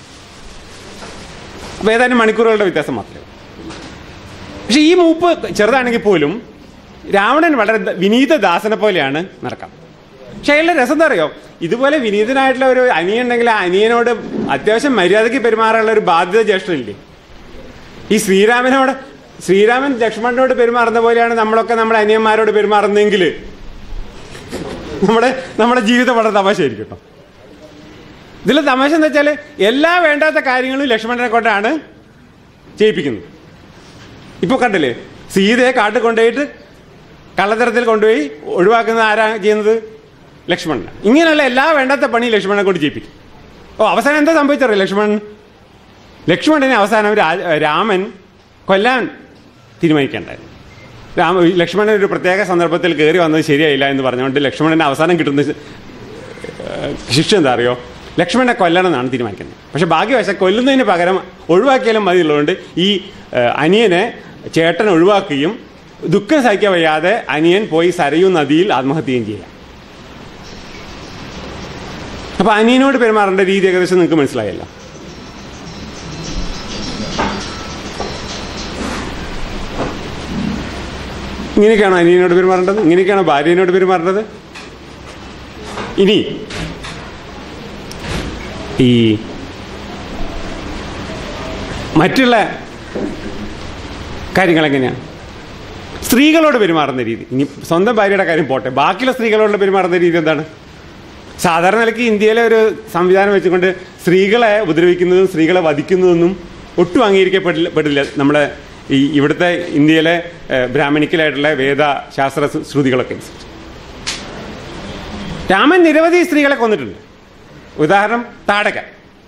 B: അപ്പൊ ഏതാനും മണിക്കൂറുകളുടെ വ്യത്യാസം മാത്രമേ ഉള്ളൂ. പക്ഷെ ഈ മൂപ്പ് ചെറുതാണെങ്കിൽ പോലും രാവണൻ വളരെ ദ- വിനീത ദാസനെ പോലെയാണ് നടക്കാം പക്ഷെ അയാളുടെ രസം എന്താ അറിയോ ഇതുപോലെ വിനീതനായിട്ടുള്ള ഒരു അനിയൻ ഉണ്ടെങ്കിൽ ആ അനിയനോട് അത്യാവശ്യം മര്യാദയ്ക്ക് പെരുമാറാനുള്ള ഒരു ബാധ്യത ജ്യേഷ്ഠനില്ലേ ഈ ശ്രീരാമനോട് ശ്രീരാമൻ ലക്ഷ്മണനോട് പെരുമാറുന്ന പോലെയാണ് നമ്മളൊക്കെ നമ്മുടെ അനിയന്മാരോട് പെരുമാറുന്നതെങ്കിൽ നമ്മുടെ നമ്മുടെ ജീവിതം വളരെ തമാശയായിരിക്കും കേട്ടോ ഇതിൽ തമാശ എന്താ വെച്ചാൽ എല്ലാ വേണ്ടാത്ത കാര്യങ്ങളും ലക്ഷ്മണനെ കൊണ്ടാണ് ചെയ്യിപ്പിക്കുന്നത് ഇപ്പൊ കണ്ടില്ലേ സീതയെ കാട്ടിൽ കൊണ്ടുപോയിട്ട് കള്ളത്തരത്തിൽ കൊണ്ടുപോയി ഒഴിവാക്കുന്ന ആരാ ചെയ്യുന്നത് ലക്ഷ്മണൻ ഇങ്ങനെയുള്ള എല്ലാ വേണ്ടാത്ത പണി ലക്ഷ്മണനെ കൊണ്ട് ചെയ്യിപ്പിക്കും ഓ അവസാനം എന്താ സംഭവിച്ചറിയോ ലക്ഷ്മണൻ ലക്ഷ്മണനെ അവസാനം രാ- രാമൻ കൊല്ലാൻ തീരുമാനിക്കേണ്ടായിരുന്നു രാമ ലക്ഷ്മണൻ ഒരു പ്രത്യേക സന്ദർഭത്തിൽ കയറി വന്നത് ശരിയായില്ല എന്ന് പറഞ്ഞുകൊണ്ട് ലക്ഷ്മണന് അവസാനം കിട്ടുന്ന ശ- ഏഹ് ശിക്ഷ എന്താ അറിയോ ലക്ഷ്മണനെ കൊല്ലണം എന്നാണ് തീരുമാനിക്കുന്നത് പക്ഷെ ഭാഗ്യവശാൽ കൊല്ലുന്നതിന് പകരം ഒഴിവാക്കിയാലും മതിയുള്ളതുകൊണ്ട് ഈ ഏഹ്, അനിയനെ ചേട്ടൻ ഒഴിവാക്കുകയും ദുഃഖം സഹിക്കാൻ വയ്യാതെ അനിയൻ പോയി സരയൂ നദിയിൽ ആത്മഹത്യയും ചെയ്യാം അപ്പൊ അനിയനോട് പെരുമാറേണ്ട രീതി ഏകദേശം നിങ്ങൾക്ക് മനസ്സിലായല്ലോ ഇങ്ങനെയൊക്കെയാണോ അനിയനോട് പെരുമാറേണ്ടത് ഇങ്ങനെയൊക്കെയാണോ ഭാര്യനോട് പെരുമാറേണ്ടത് ഇനി ഈ മറ്റുള്ള കാര്യങ്ങൾ എങ്ങനെയാണ് സ്ത്രീകളോട് പെരുമാറുന്ന രീതി ഇനി സ്വന്തം ഭാര്യയുടെ കാര്യം പോട്ടെ ബാക്കിയുള്ള സ്ത്രീകളോട് പെരുമാറുന്ന രീതി എന്താണ് സാധാരണ നിലയ്ക്ക് ഇന്ത്യയിലെ ഒരു സംവിധാനം വെച്ചുകൊണ്ട് സ്ത്രീകളെ ഉപദ്രവിക്കുന്നതും സ്ത്രീകളെ വധിക്കുന്നതൊന്നും ഒട്ടും അംഗീകരിക്കപ്പെടില്ല പെടില്ല നമ്മുടെ ഈ ഇവിടുത്തെ ഇന്ത്യയിലെ ഏഹ്, ബ്രാഹ്മണിക്കലായിട്ടുള്ള വേദ ശാസ്ത്ര ശ്രു- ശ്രുതികളൊക്കെ അനുസരിച്ച് രാമൻ നിരവധി സ്ത്രീകളെ കൊന്നിട്ടുണ്ട് ഉദാഹരണം താടക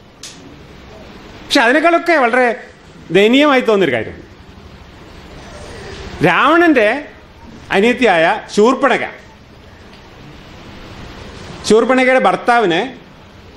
B: പക്ഷെ അതിനേക്കാളൊക്കെ വളരെ ദയനീയമായി തോന്നിയൊരു കാര്യം രാവണന്റെ അനിയത്തിയായ ശൂർപ്പണക ശൂർപ്പണകയുടെ ഭർത്താവിന്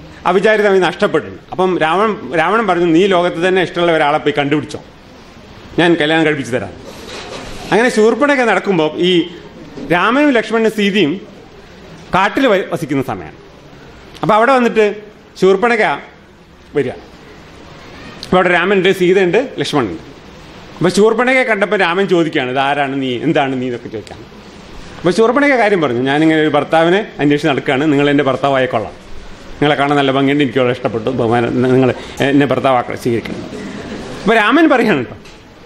B: അവിചാരിതമായി നഷ്ടപ്പെട്ടിട്ടുണ്ട് അപ്പം രാവൺ രാവണൻ പറഞ്ഞു നീ ലോകത്ത് തന്നെ ഇഷ്ടമുള്ള ഒരാളെ പോയി കണ്ടുപിടിച്ചോ ഞാൻ കല്യാണം കഴിപ്പിച്ചു തരാം അങ്ങനെ ശൂർപ്പണയൊക്കെ നടക്കുമ്പോൾ ഈ രാമനും ലക്ഷ്മണനും സീതയും കാട്ടിൽ വ- വസിക്കുന്ന സമയമാണ് അപ്പോൾ അവിടെ വന്നിട്ട് ശൂർപ്പണക വരിക അപ്പോൾ അവിടെ രാമനുണ്ട് സീതയുണ്ട് ലക്ഷ്മണനുണ്ട് അപ്പോൾ ശൂർപ്പണകയെ കണ്ടപ്പോൾ രാമൻ ചോദിക്കുകയാണ് ഇത് ആരാണ് നീ എന്താണ് നീ ഇതൊക്കെ ചോദിക്കുകയാണ് അപ്പോൾ ശൂർപ്പണക കാര്യം പറഞ്ഞു ഞാനിങ്ങനെ ഒരു ഭർത്താവിനെ അന്വേഷിച്ച് നടക്കുകയാണ് നിങ്ങൾ എൻ്റെ ഭർത്താവായി കൊള്ളാം നിങ്ങളെ കാണാൻ നല്ല ഭംഗിയുണ്ട് എനിക്ക് വളരെ ഇഷ്ടപ്പെട്ടു ബഹുമാനം നിങ്ങൾ എന്നെ ഭർത്താവാക്ക സ്വീകരിക്കണം അപ്പോൾ രാമൻ പറയാണ് കേട്ടോ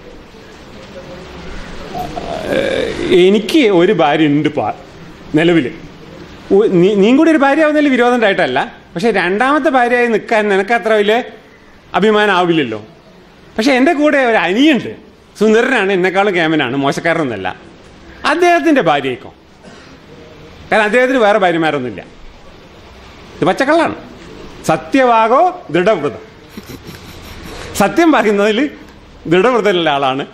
B: എനിക്ക് ഒരു ഭാര്യ ഉണ്ട് പാ നിലവിൽ നീയും കൂടി ഒരു ഭാര്യ ആവുന്നതിൽ വിരോധം ഉണ്ടായിട്ടല്ല പക്ഷെ രണ്ടാമത്തെ ഭാര്യയായി നിൽക്കാൻ നിനക്ക് അത്ര വലിയ അഭിമാനം ആവില്ലല്ലോ പക്ഷെ എൻ്റെ കൂടെ ഒരു അനിയുണ്ട് സുന്ദരനാണ് എന്നെക്കാളും കേമനാണ് മോശക്കാരനൊന്നുമല്ല അദ്ദേഹത്തിൻ്റെ ഭാര്യയ്ക്കോ കാരണം അദ്ദേഹത്തിന് വേറെ ഭാര്യമാരൊന്നുമില്ല ഇത് പച്ചക്കള്ളാണ് സത്യവാകോ ദൃഢവ്രതം സത്യം പറയുന്നതിൽ ദൃഢവ്രതമുള്ള ആളാണ്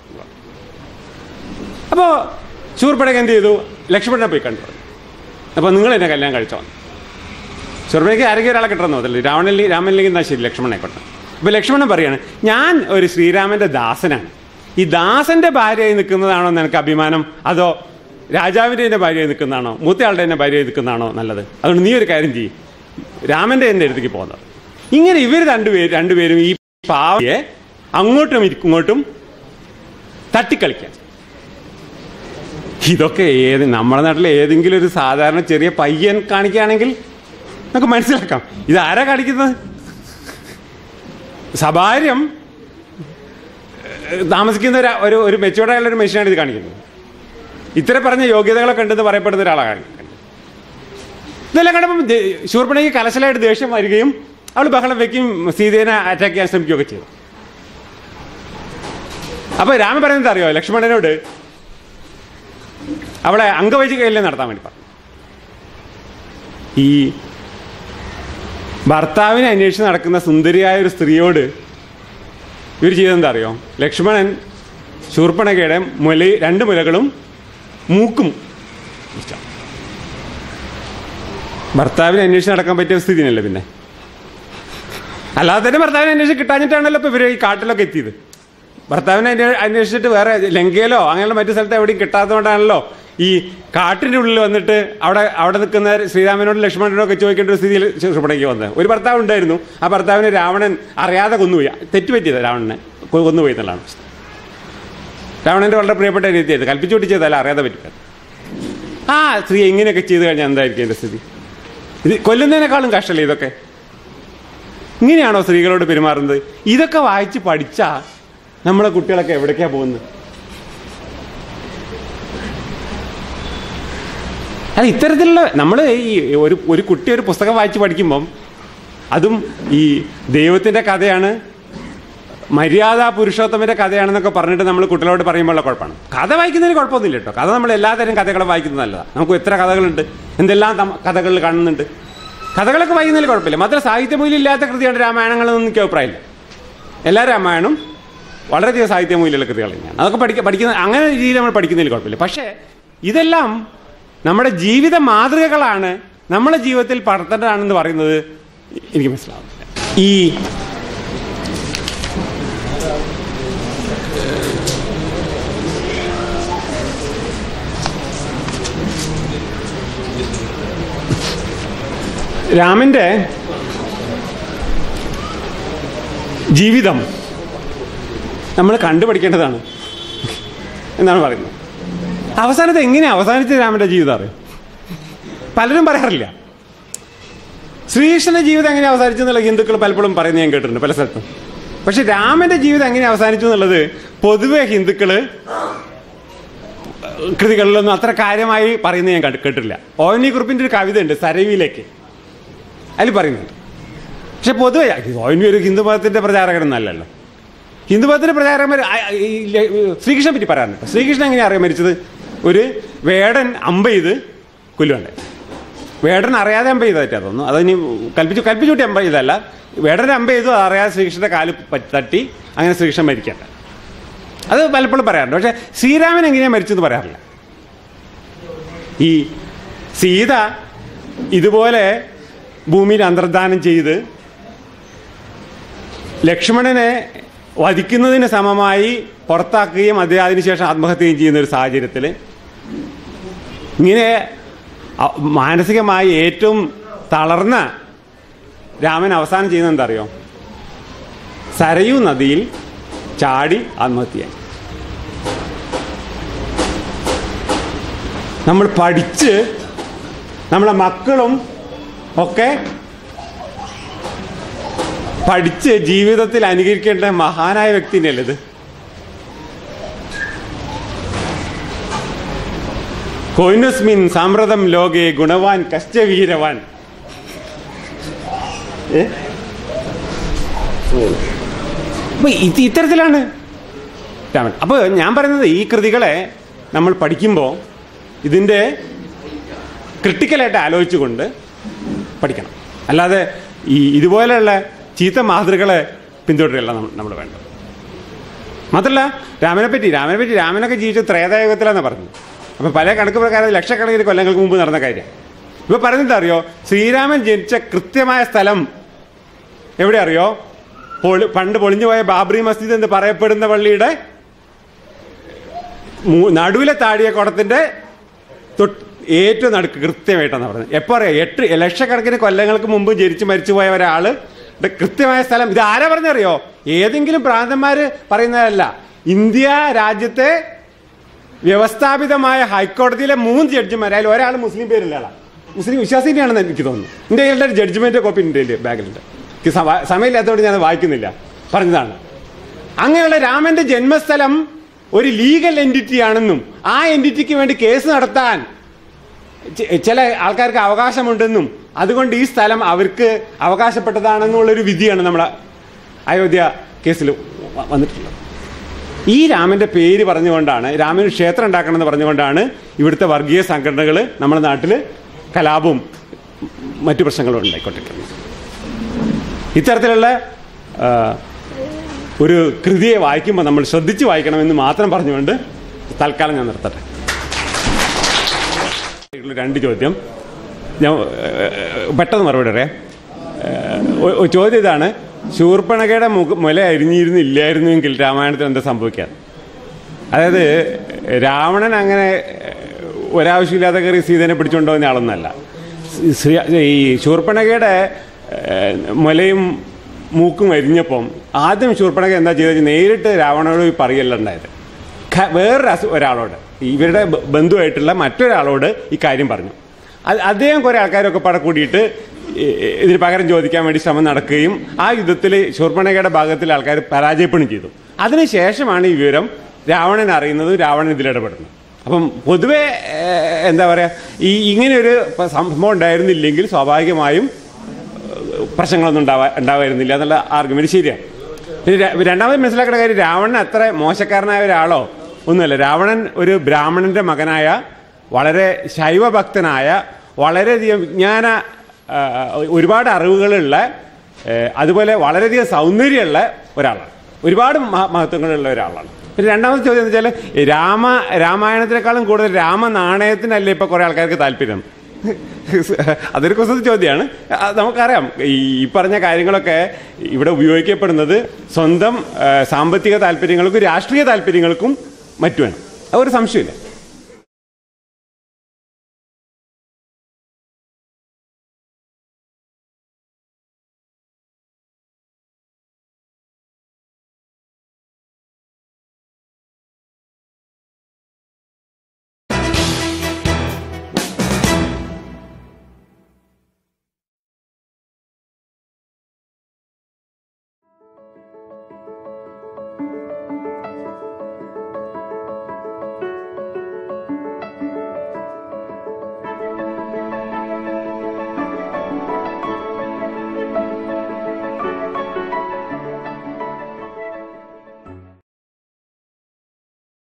B: അപ്പോൾ ശൂർപ്പണക്ക് എന്ത് ചെയ്തു ലക്ഷ്മണനെ പോയി കണ്ടു അപ്പോൾ നിങ്ങൾ എന്നെ കല്യാണം കഴിച്ചോ ശൂർപ്പണയ്ക്ക് ആരെങ്കിലും ഒരാളെ കിട്ടണമെന്നോ അതല്ലേ രാവണൻ രാമനിലേക്ക് എന്നാൽ ശരി ലക്ഷ്മണനെ കൊണ്ട അപ്പോൾ ലക്ഷ്മണൻ പറയാണ് ഞാൻ ഒരു ശ്രീരാമൻ്റെ ദാസനാണ് ഈ ദാസന്റെ ഭാര്യയായി നിൽക്കുന്നതാണോ നിനക്ക് അഭിമാനം അതോ രാജാവിൻ്റെ തന്നെ ഭാര്യയായി നിൽക്കുന്നതാണോ മൂത്തയാളുടെ തന്നെ ഭാര്യയായി നിൽക്കുന്നതാണോ നല്ലത് അതുകൊണ്ട് നീ ഒരു കാര്യം ചെയ്യും രാമൻ്റെ എൻ്റെ അടുത്തേക്ക് പോകുന്നത് ഇങ്ങനെ ഇവർ രണ്ടുപേരും രണ്ടുപേരും ഈ പാവയെ അങ്ങോട്ടും ഇങ്ങോട്ടും തട്ടിക്കളിക്കാൻ ഇതൊക്കെ ഏത് നമ്മുടെ നാട്ടിലെ ഏതെങ്കിലും ഒരു സാധാരണ ചെറിയ പയ്യൻ കാണിക്കുകയാണെങ്കിൽ നമുക്ക് മനസ്സിലാക്കാം ഇത് ആരാ കാണിക്കുന്നത് സഭാര്യം ഏഹ്, താമസിക്കുന്ന ഒരു ഒരു ഒരു മെച്ചോർഡായുള്ള ഒരു മനുഷ്യനാണ് ഇത് കാണിക്കുന്നത് ഇത്ര പറഞ്ഞ യോഗ്യതകളൊക്കെ ഉണ്ടെന്ന് പറയപ്പെടുന്ന ഒരാളാണ് കാണിക്കുന്നത് ഇതെല്ലാം കണ്ടപ്പം ശൂർപ്പണയ്ക്ക് കലശലായിട്ട് ദേഷ്യം വരികയും അവൾ ബഹളം വെക്കും സീതേനെ അറ്റാക്ക് ചെയ്യാൻ ശ്രമിക്കുകയൊക്കെ ചെയ്തു അപ്പൊ രാമൻ പറയുന്നത് അറിയോ ലക്ഷ്മണനോട് അവളെ അംഗവൈചികയല്ലേ നടത്താൻ വേണ്ടി പറഞ്ഞു ഈ ഭർത്താവിനെ അന്വേഷിച്ച് നടക്കുന്ന സുന്ദരിയായ ഒരു സ്ത്രീയോട് ഇവർ ചെയ്തെന്താ അറിയോ ലക്ഷ്മണൻ ശൂർപ്പണകയുടെ മുല രണ്ട് മുലകളും മൂക്കും മുറിച്ചു. ഭർത്താവിനെ അന്വേഷിച്ച് നടക്കാൻ പറ്റിയ സ്ഥിതിയല്ലേ പിന്നെ അല്ലാതെ തന്നെ ഭർത്താവിനെ അന്വേഷിച്ച് കിട്ടാഞ്ഞിട്ടാണല്ലോ ഇപ്പൊ ഇവര് ഈ കാട്ടിലൊക്കെ എത്തിയത് ഭർത്താവിനെ അന്വേ- അന്വേഷിച്ചിട്ട് വേറെ ലങ്കയിലോ അങ്ങനെയുള്ള മറ്റു സ്ഥലത്ത് എവിടെയും കിട്ടാത്തതുകൊണ്ടാണല്ലോ ഈ കാട്ടിന്റെ ഉള്ളിൽ വന്നിട്ട് അവിടെ അവിടെ നിൽക്കുന്ന ശ്രീരാമനോട് ലക്ഷ്മണനോട് ഒക്കെ ചോദിക്കേണ്ട ഒരു സ്ഥിതിയിൽ ശുഭടയ്ക്ക് വന്നത് ഒരു ഭർത്താവ് ഉണ്ടായിരുന്നു ആ ഭർത്താവിനെ രാവണൻ അറിയാതെ കൊന്നുപോയി തെറ്റുപറ്റിയത് രാവണനെ കൊ- കൊന്നുപോയി എന്നുള്ളതാണ് രാവണന്റെ വളരെ പ്രിയപ്പെട്ട രീതിയായിരുന്നു കൽപ്പിച്ചു പൊട്ടിച്ചതല്ല അറിയാതെ പറ്റില്ല ആ സ്ത്രീ ഇങ്ങനെയൊക്കെ ചെയ്തു കഴിഞ്ഞാൽ എന്തായിരിക്കും എൻ്റെ സ്ഥിതി ഇത് കൊല്ലുന്നതിനേക്കാളും കഷ്ടമല്ലേ ഇതൊക്കെ ഇങ്ങനെയാണോ സ്ത്രീകളോട് പെരുമാറുന്നത് ഇതൊക്കെ വായിച്ച് പഠിച്ചാ നമ്മളെ കുട്ടികളൊക്കെ എവിടേക്കാ പോകുന്നത് അല്ല ഇത്തരത്തിലുള്ള നമ്മൾ ഈ ഒരു ഒരു കുട്ടി ഒരു പുസ്തകം വായിച്ച് പഠിക്കുമ്പം അതും ഈ ദൈവത്തിൻ്റെ കഥയാണ് മര്യാദ പുരുഷോത്തമന്റെ കഥയാണെന്നൊക്കെ പറഞ്ഞിട്ട് നമ്മൾ കുട്ടികളോട് പറയുമ്പോഴുള്ള കുഴപ്പമാണ് കഥ വായിക്കുന്നതിന് കുഴപ്പമൊന്നുമില്ല കേട്ടോ കഥ നമ്മൾ എല്ലാതരം കഥകളും വായിക്കുന്നത് നല്ലതാണ് നമുക്ക് എത്ര കഥകളുണ്ട് എന്തെല്ലാം തം- കഥകളിൽ കാണുന്നുണ്ട് കഥകളൊക്കെ വായിക്കുന്നതിൽ കുഴപ്പമില്ല മാത്രം സാഹിത്യമൂല്യം ഇല്ലാത്ത കൃതിയാണ് രാമായണങ്ങളെന്നൊന്നും എനിക്ക് അഭിപ്രായമില്ല എല്ലാ രാമായണവും വളരെയധികം സാഹിത്യമൂല്യമുള്ള കൃതികൾ തന്നെയാണ് അതൊക്കെ പഠിക്കുക പഠിക്കുന്ന അങ്ങനെ രീതിയിൽ നമ്മൾ പഠിക്കുന്നതിൽ കുഴപ്പമില്ല പക്ഷേ ഇതെല്ലാം നമ്മുടെ ജീവിത മാതൃകകളാണ് നമ്മളെ ജീവിതത്തിൽ പടർത്തേണ്ടതാണെന്ന് പറയുന്നത് എനിക്ക് മനസ്സിലാവുന്നില്ല ഈ രാമന്റെ ജീവിതം നമ്മൾ കണ്ടുപഠിക്കേണ്ടതാണ് എന്നാണ് പറയുന്നത് അവസാനത്തെ എങ്ങനെ അവസാനിച്ച രാമന്റെ ജീവിതം അറിയാം പലരും പറയാറില്ല ശ്രീകൃഷ്ണന്റെ ജീവിതം എങ്ങനെ അവസാനിച്ചു എന്നുള്ള ഹിന്ദുക്കൾ പലപ്പോഴും പറയുന്നത് ഞാൻ കേട്ടിട്ടുണ്ട് പല സ്ഥലത്തും പക്ഷെ രാമന്റെ ജീവിതം എങ്ങനെ അവസാനിച്ചു എന്നുള്ളത് പൊതുവെ ഹിന്ദുക്കള് കൃതികളിലൊന്നും അത്ര കാര്യമായി പറയുന്നത് ഞാൻ കണ്ട് കേട്ടിട്ടില്ല ഓവനി കുറിപ്പിന്റെ ഒരു കവിത ഉണ്ട് സരവിയിലേക്ക് അതിൽ പറയുന്നുണ്ട് പക്ഷെ പൊതുവെ ഓവനി ഒരു ഹിന്ദു മതത്തിന്റെ പ്രചാരകനൊന്നല്ലല്ലോ ഹിന്ദു മതത്തിന്റെ പ്രചാരകന്മാർ ശ്രീകൃഷ്ണനെ പറ്റി പറയാറുണ്ട് ശ്രീകൃഷ്ണൻ എങ്ങനെയാ അറിയാൻ മരിച്ചത് ഒരു വേടൻ അമ്പ ചെയ്ത് കൊല്ലുകയുണ്ടായി വേടൻ അറിയാതെ അമ്പ ചെയ്തതായിട്ടാ തോന്നുന്നു അതിനി കൽപ്പിച്ചു കൽപ്പിച്ചുകൂട്ടി അമ്പ ചെയ്തല്ല വേടൻ അമ്പ ചെയ്തു അത് അറിയാതെ ശ്രീകൃഷ്ണന്റെ കാല് പറ്റി- തട്ടി അങ്ങനെ ശ്രീകൃഷ്ണൻ മരിക്കണ്ട അത് പലപ്പോഴും പറയാറുണ്ട് പക്ഷെ ശ്രീരാമൻ എങ്ങനെയാ മരിച്ചെന്ന് പറയാറില്ല ഈ സീത ഇതുപോലെ ഭൂമിയിൽ അന്തർദാനം ചെയ്ത് ലക്ഷ്മണനെ വധിക്കുന്നതിന് സമമായി പുറത്താക്കുകയും അദ്ദേഹം അതിനുശേഷം ആത്മഹത്യയും ചെയ്യുന്ന ഒരു സാഹചര്യത്തിൽ ഇങ്ങനെ അ- മാനസികമായി ഏറ്റവും തളർന്ന രാമൻ അവസാനം ചെയ്യുന്നത് എന്താ അറിയോ സരയൂ നദിയിൽ ചാടി ആത്മഹത്യ നമ്മൾ പഠിച്ച് നമ്മളെ മക്കളും ഒക്കെ പഠിച്ച് ജീവിതത്തിൽ അനുകരിക്കേണ്ട മഹാനായ വ്യക്തിനെയല്ലേ ഇത് കൊയിനുസ്മിൻ സാമ്രതം ലോകെ ഗുണവാൻ കശ്ചവീരവാൻ ഏ? അപ്പൊ ഇത് ഇത്തരത്തിലാണ് രാമൻ അപ്പോൾ ഞാൻ പറയുന്നത് ഈ കൃതികളെ നമ്മൾ പഠിക്കുമ്പോൾ ഇതിൻ്റെ ക്രിട്ടിക്കലായിട്ട് ആലോചിച്ചുകൊണ്ട് പഠിക്കണം അല്ലാതെ ഈ ഇതുപോലെയുള്ള ചീത്ത മാതൃകളെ പിന്തുടരുകയല്ല നമ്മൾ നമ്മൾ വേണ്ടത് മാത്രമല്ല രാമനെ പറ്റി രാമനെ പറ്റി രാമനൊക്കെ ജീവിച്ച ത്രേതായുഗത്തിലാണെന്ന് പറഞ്ഞു അപ്പൊ പല കണക്ക് പ്രകാരം അത് ലക്ഷക്കണക്കിന് കൊല്ലങ്ങൾക്ക് മുമ്പ് നടന്ന കാര്യം ഇപ്പൊ പറയുന്നത് അറിയോ ശ്രീരാമൻ ജനിച്ച കൃത്യമായ സ്ഥലം എവിടെ അറിയോ പൊളി പണ്ട് പൊളിഞ്ഞു പോയ ബാബറി മസ്ജിദ് എന്ന് പറയപ്പെടുന്ന പള്ളിയുടെ മൂ- നടുവിലെ താടിയ കുടത്തിന്റെ തൊട്ട് ഏറ്റവും നടുക്ക് കൃത്യമായിട്ടാണ് പറഞ്ഞത് എപ്പോ അറിയാം എട്ട് ലക്ഷക്കണക്കിന് കൊല്ലങ്ങൾക്ക് മുമ്പ് ജനിച്ച് മരിച്ചു പോയ ഒരാള് ടെ കൃത്യമായ സ്ഥലം ഇത് ആരാ പറഞ്ഞറിയോ ഏതെങ്കിലും പ്രാന്തന്മാര് പറയുന്നതല്ല ഇന്ത്യ രാജ്യത്തെ വ്യവസ്ഥാപിതമായ ഹൈക്കോടതിയിലെ മൂന്ന് ജഡ്ജിമാർ അതിൽ ഒരാൾ മുസ്ലിം പേരുള്ള ആളാണ് മുസ്ലിം വിശ്വാസിൻ്റെയാണെന്ന് എനിക്ക് തോന്നുന്നു എൻ്റെ കയ്യിലുള്ള ഒരു ജഡ്ജ്മെന്റ് കോപ്പി ഉണ്ട് എൻ്റെ ബാഗിലുണ്ട് എനിക്ക് സമ- സമയമില്ലാത്തതുകൊണ്ട് ഞാൻ വായിക്കുന്നില്ല പറഞ്ഞതാണ് അങ്ങനെയുള്ള രാമന്റെ ജന്മസ്ഥലം ഒരു ലീഗൽ എൻറ്റിറ്റി ആണെന്നും ആ എൻറ്റിറ്റിക്ക് വേണ്ടി കേസ് നടത്താൻ ചെ- ചില ആൾക്കാർക്ക് അവകാശമുണ്ടെന്നും അതുകൊണ്ട് ഈ സ്ഥലം അവർക്ക് അവകാശപ്പെട്ടതാണെന്നുള്ളൊരു വിധിയാണ് നമ്മുടെ അയോധ്യ കേസിൽ വ- വന്നിട്ടുള്ളത് ഈ രാമന്റെ പേര് പറഞ്ഞുകൊണ്ടാണ് രാമന് ക്ഷേത്രം ഉണ്ടാക്കണമെന്ന് പറഞ്ഞുകൊണ്ടാണ് ഇവിടുത്തെ വർഗീയ സംഘടനകൾ നമ്മുടെ നാട്ടിൽ കലാപവും മറ്റു പ്രശ്നങ്ങളും ഉണ്ടായിക്കൊണ്ടിരിക്കുന്നത് ഇത്തരത്തിലുള്ള ആ, ഒരു കൃതിയെ വായിക്കുമ്പോൾ നമ്മൾ ശ്രദ്ധിച്ച് വായിക്കണമെന്ന് മാത്രം പറഞ്ഞുകൊണ്ട് തൽക്കാലം ഞാൻ നിർത്തട്ടെ രണ്ട് ചോദ്യം ഞാൻ ഏഹ്, പെട്ടെന്ന് മറുപടി പറയാം ഏഹ്, ഒ- ഒ- ചോദ്യം ഇതാണ് ശൂർപ്പണകയുടെ മുഖ മുല അരിഞ്ഞിരുന്നില്ലായിരുന്നുവെങ്കിൽ രാമായണത്തിൽ എന്താ സംഭവിക്കാൻ അതായത് രാവണൻ അങ്ങനെ ഒരാവശ്യമില്ലാതെ കയറി സീതനെ പിടിച്ചുകൊണ്ടുപോകുന്ന ആളൊന്നല്ല ശ്രീ- ഈ ശൂർപ്പണകയുടെ ഏഹ്, മുലയും മൂക്കും അരിഞ്ഞപ്പം ആദ്യം ശൂർപ്പണക എന്താ ചെയ്തത് നേരിട്ട് രാവണനോട് പോയി പറയല്ല ഉണ്ടായത് ഖ- വേറൊരു അസു ഒരാളോട് ഇവരുടെ ബ- ബന്ധുവായിട്ടുള്ള മറ്റൊരാളോട് ഈ കാര്യം പറഞ്ഞു അത് അദ്ദേഹം കുറെ ആൾക്കാരൊക്കെ പട കൂടിയിട്ട് ഈ- ഇതിന് പകരം ചോദിക്കാൻ വേണ്ടി ശ്രമം നടക്കുകയും ആ യുദ്ധത്തിൽ ശൂർപ്പണകയുടെ ഭാഗത്തിൽ ആൾക്കാർ പരാജയപ്പെടുകയും ചെയ്തു അതിനുശേഷമാണ് ഈ വിവരം രാവണൻ അറിയുന്നതും രാവണൻ ഇതിലിടപെടുന്നത് അപ്പം പൊതുവെ ഏഹ്, എന്താ പറയുക ഈ ഇങ്ങനെയൊരു പ- സംഭവം ഉണ്ടായിരുന്നില്ലെങ്കിൽ സ്വാഭാവികമായും ഏഹ്, പ്രശ്നങ്ങളൊന്നും ഉണ്ടാവാ ഉണ്ടാവായിരുന്നില്ല എന്നുള്ള ആർഗ്യുമെന്റ് ശരിയാണ് പിന്നെ ര- രണ്ടാമത് മനസ്സിലാക്കേണ്ട കാര്യം രാവണൻ അത്ര മോശക്കാരനായ ഒരാളോ ഒന്നുമല്ല രാവണൻ ഒരു ബ്രാഹ്മണന്റെ മകനായ വളരെ ശൈവഭക്തനായ വളരെയധികം വിജ്ഞാന ആ, ഒരുപാട് അറിവുകളുള്ള ഏ, അതുപോലെ വളരെയധികം സൗന്ദര്യമുള്ള ഒരാളാണ് ഒരുപാട് മഹ- മഹത്വങ്ങളുള്ള ഒരാളാണ് പിന്നെ രണ്ടാമത്തെ ചോദ്യം എന്ന് വെച്ചാൽ രാമ രാമായണത്തിനേക്കാളും കൂടുതൽ രാമ നാണയത്തിനല്ലേ ഇപ്പൊ കുറെ ആൾക്കാർക്ക് താല്പര്യം അതൊരു കുസൃതി ചോദ്യമാണ് അത് നമുക്കറിയാം ഈ ഈ പറഞ്ഞ കാര്യങ്ങളൊക്കെ ഇവിടെ ഉപയോഗിക്കപ്പെടുന്നത് സ്വന്തം ആ, സാമ്പത്തിക താല്പര്യങ്ങൾക്കും രാഷ്ട്രീയ താല്പര്യങ്ങൾക്കും മറ്റുമാണ് അതൊരു സംശയമില്ല